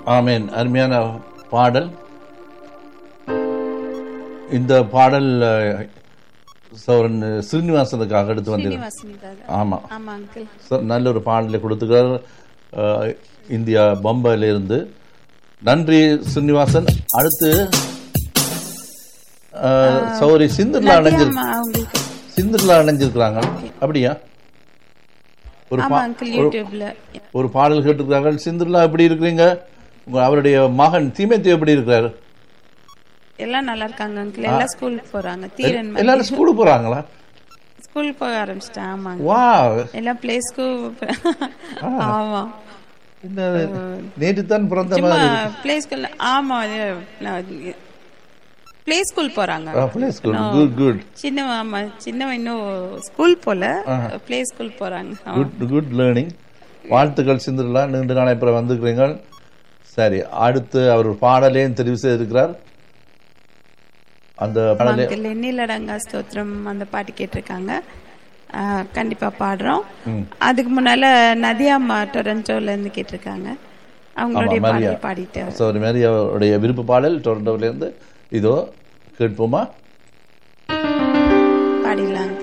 ஆமேன் அருமையான பாடல் இந்த பாடல் அஹ், சௌரன் ஸ்ரீனிவாசனுக்காக எடுத்து வந்தது ஸ்ரீனிவாசனுக்காக ஆமா ஆமா அங்கிள் ச- நல்ல ஒரு பாடலை கொடுத்துக்கிறார் அஹ், இந்தியா பம்பாயில இருந்து நன்றி ஸ்ரீனிவாசன் அடுத்து அஹ், சௌரி சிந்தர்லா அணைஞ்சிரு ஆமா அவங்களுக்கு சிந்தர்லா அணைஞ்சிருக்கிறாங்க அப்படியா ஒரு ஆமா பா- அங்கிள் யூடியூப்ல ஒரு பாடல் கேட்டிருக்கிறார்கள் சிந்தர்லா எப்படி இருக்கிறீங்க உங்க அவருடைய மகன் தீமேத்தி எப்படி இருக்கிறாரு எல்லாம் நல்லா இருக்காங்க அங்கிள் எல்லாம் ஸ்கூல் போறாங்க தீரன் எல்லாரும் ஸ்கூலுக்கு போறாங்களா ஸ்கூல் போக ஆரம்பிச்சிட்டேன் ஆமாங்க வா எல்லாம் பிளே ஸ்கூல் ஆமா இந்த நேற்று தான் பிறந்த சும்மா மாதிரி பிளே ஸ்கூல் ஆமா பிளே ஸ்கூல் போறாங்க பிளே ஸ்கூல் குட் குட் சின்னவன் ஆமா சின்னவன் இன்னும் ஸ்கூல் போல பிளே ஸ்கூல் போறாங்க ஆமா. குட் குட் லேர்னிங் வாழ்த்துக்கள் சிந்தர்லா நீண்ட நாளை அப்புறம் வந்துக்கிறீங்க சரி அடுத்து அவர் ஒரு பாடலையும் தெரிவு செய்திருக்கிறார் அந்த பாடலே அங்கிள் எண்ணிலடங்கா ஸ்தோத்திரம் அந்த பாட்டு கேட்டிருக்காங்க ஆ, கண்டிப்பா பாடுறோம் அதுக்கு முன்னால நதியாம்மா டொரண்டோல இருந்து கேட்டிருக்காங்க அவங்களுடைய ஆமா, மரியா. பாடல் பாடிட்டு ஸோ ஒரு மாதிரி அவருடைய விருப்ப பாடல் டொரண்டோவிலேருந்து இதோ கேட்போமா பாடிடலாங்க